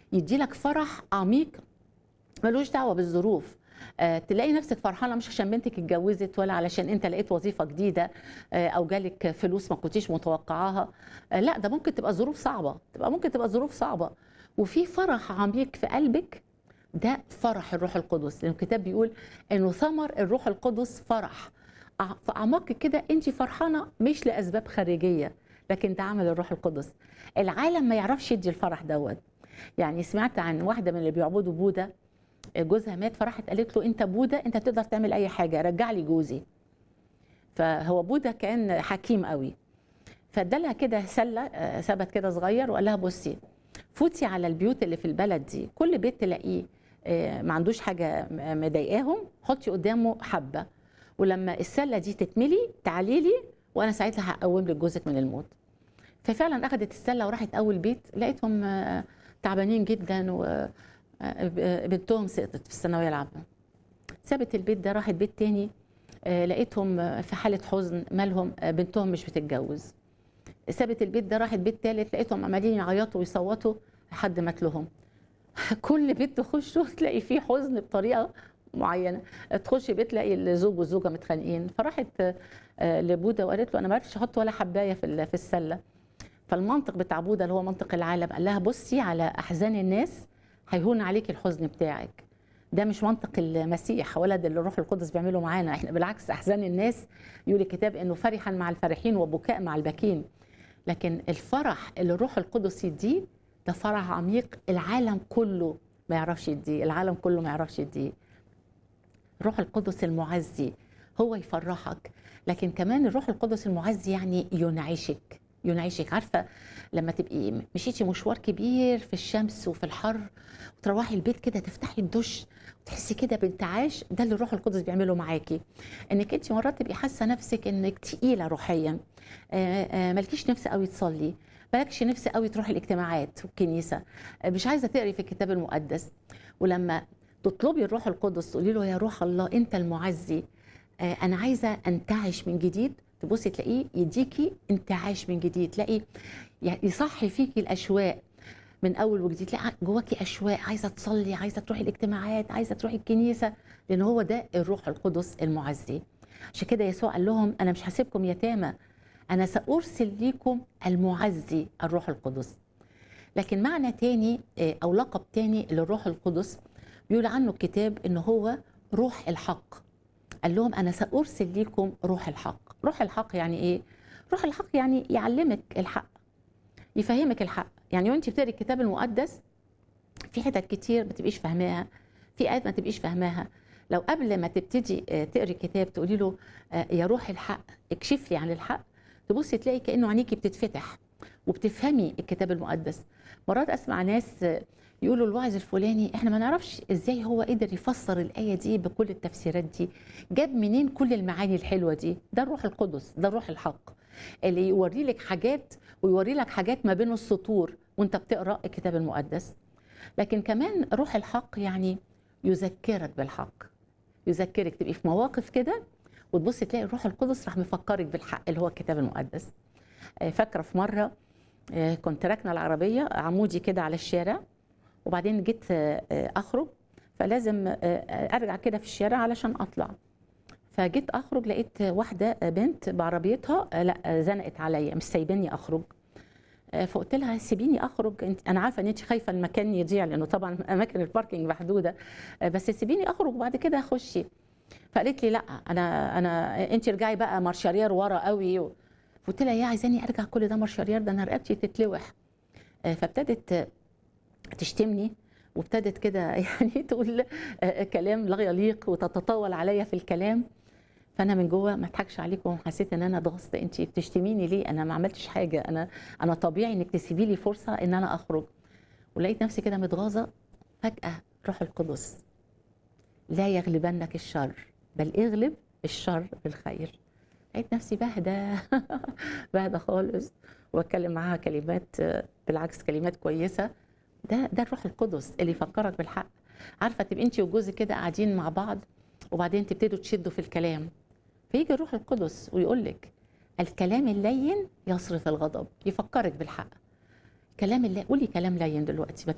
يدي لك فرح عميق ملوش دعوه بالظروف آه، تلاقي نفسك فرحانه مش عشان بنتك اتجوزت ولا علشان انت لقيت وظيفه جديده آه، او جالك فلوس ما كنتيش متوقعاها آه، لا ده ممكن تبقى ظروف صعبه تبقى ممكن تبقى ظروف صعبه وفي فرح عميق في قلبك ده فرح الروح القدس لان الكتاب بيقول انه ثمر الروح القدس فرح ع- في اعماقك كده انت فرحانه مش لاسباب خارجيه لكن ده عمل الروح القدس العالم ما يعرفش يدي الفرح دوت يعني سمعت عن واحده من اللي بيعبدوا بوذا جوزها مات فراحت قالت له انت بوذا انت تقدر تعمل اي حاجه رجع لي جوزي فهو بوذا كان حكيم قوي فادالها كده سله آه، ثبت كده صغير وقال لها بصي فوتي على البيوت اللي في البلد دي كل بيت تلاقيه آه، ما عندوش حاجه م- مضايقاهم حطي قدامه حبه ولما السله دي تتملي تعالي لي وانا ساعتها هقوم لك جوزك من الموت ففعلا اخذت السله وراحت اول بيت لقيتهم آه، تعبانين جدا وبنتهم سقطت في الثانويه العامه سابت البيت ده راحت بيت تاني آه، لقيتهم آه، في حاله حزن مالهم آه، بنتهم مش بتتجوز سابت البيت ده راحت بيت تالت لقيتهم عمالين يعيطوا ويصوتوا لحد مات لهم كل بيت تخشه تلاقي فيه حزن بطريقه معينه تخش بيت تلاقي الزوج والزوجه متخانقين فراحت آه، لبوذا وقالت له انا ما عرفتش احط ولا حبايه في ال- في السله فالمنطق بتاع بوذا اللي هو منطق العالم قال لها بصي على احزان الناس هيهون عليك الحزن بتاعك ده مش منطق المسيح ولا ده اللي الروح القدس بيعمله معانا احنا بالعكس احزان الناس يقول الكتاب انه فرحا مع الفرحين وبكاء مع الباكين لكن الفرح اللي الروح القدس يديه ده فرح عميق العالم كله ما يعرفش يديه العالم كله ما يعرفش يديه الروح القدس المعزي هو يفرحك لكن كمان الروح القدس المعزي يعني ينعشك ينعشك عارفه لما تبقي مشيتي مشوار كبير في الشمس وفي الحر وتروحي البيت كده تفتحي الدش وتحسي كده بانتعاش ده اللي الروح القدس بيعمله معاكي انك انت مرات تبقي حاسه نفسك انك تقيله روحيا آه، آه، مالكيش نفس قوي تصلي مالكش نفس قوي تروحي الاجتماعات والكنيسه آه، مش عايزه تقري في الكتاب المقدس ولما تطلبي الروح القدس تقولي له يا روح الله انت المعزي آه، انا عايزه انتعش من جديد تبصي تلاقيه يديكي انتعاش من جديد تلاقي يعني يصحي فيكي الاشواق من اول وجديد تلاقي جواكي اشواق عايزه تصلي عايزه تروحي الاجتماعات عايزه تروحي الكنيسه لان هو ده الروح القدس المعزي عشان كده يسوع قال لهم انا مش هسيبكم يتامى انا سارسل ليكم المعزي الروح القدس لكن معنى تاني آه، او لقب تاني للروح القدس بيقول عنه الكتاب ان هو روح الحق قال لهم انا سارسل لكم روح الحق روح الحق يعني ايه روح الحق يعني يعلمك الحق يفهمك الحق يعني وانت بتقري الكتاب المقدس في حتت كتير ما تبقيش فاهماها في ايات ما تبقيش فاهماها لو قبل ما تبتدي آه، تقري الكتاب تقولي له آه، يا روح الحق اكشف لي عن الحق تبصي تلاقي كانه عينيكي بتتفتح وبتفهمي الكتاب المقدس مرات اسمع ناس آه، يقولوا الواعظ الفلاني احنا ما نعرفش ازاي هو قدر يفسر الايه دي بكل التفسيرات دي جاب منين كل المعاني الحلوه دي ده الروح القدس ده الروح الحق اللي يوري لك حاجات ويوري لك حاجات ما بين السطور وانت بتقرا الكتاب المقدس لكن كمان روح الحق يعني يذكرك بالحق يذكرك تبقي في مواقف كده وتبصي تلاقي الروح القدس راح مفكرك بالحق اللي هو الكتاب المقدس آه، فاكره في مره آه، كنت راكنه العربيه عمودي كده على الشارع وبعدين جيت آه، آه، اخرج فلازم آه، آه، ارجع كده في الشارع علشان اطلع فجيت اخرج لقيت واحده آه، بنت بعربيتها آه، لا آه، زنقت عليا مش سايباني اخرج آه، فقلت لها سيبيني اخرج انت انا عارفه ان انت خايفه المكان يضيع لانه طبعا اماكن الباركينج محدوده آه، بس سيبيني اخرج وبعد كده خشي فقالت لي لا انا انا انت ارجعي بقى مارشارير ورا قوي و- قلت لها يا عايزاني ارجع كل ده مارشارير ده انا رقبتي تتلوح آه، فابتدت آه، تشتمني وابتدت كده يعني تقول آه، كلام لا يليق وتتطاول عليا في الكلام فانا من جوه ما اضحكش عليكم حسيت ان انا اتغصت انت بتشتميني ليه انا ما عملتش حاجه انا انا طبيعي انك تسيبي لي فرصه ان انا اخرج ولقيت نفسي كده متغاظه فجاه روح القدس لا يغلبنك الشر بل اغلب الشر بالخير لقيت نفسي بهدى بهدى خالص واتكلم معاها كلمات آه، بالعكس كلمات كويسه ده ده الروح القدس اللي يفكرك بالحق عارفه تبقي انت وجوزك كده قاعدين مع بعض وبعدين تبتدوا تشدوا في الكلام فيجي الروح القدس ويقول لك الكلام اللين يصرف الغضب يفكرك بالحق كلام اللي قولي كلام لين دلوقتي ما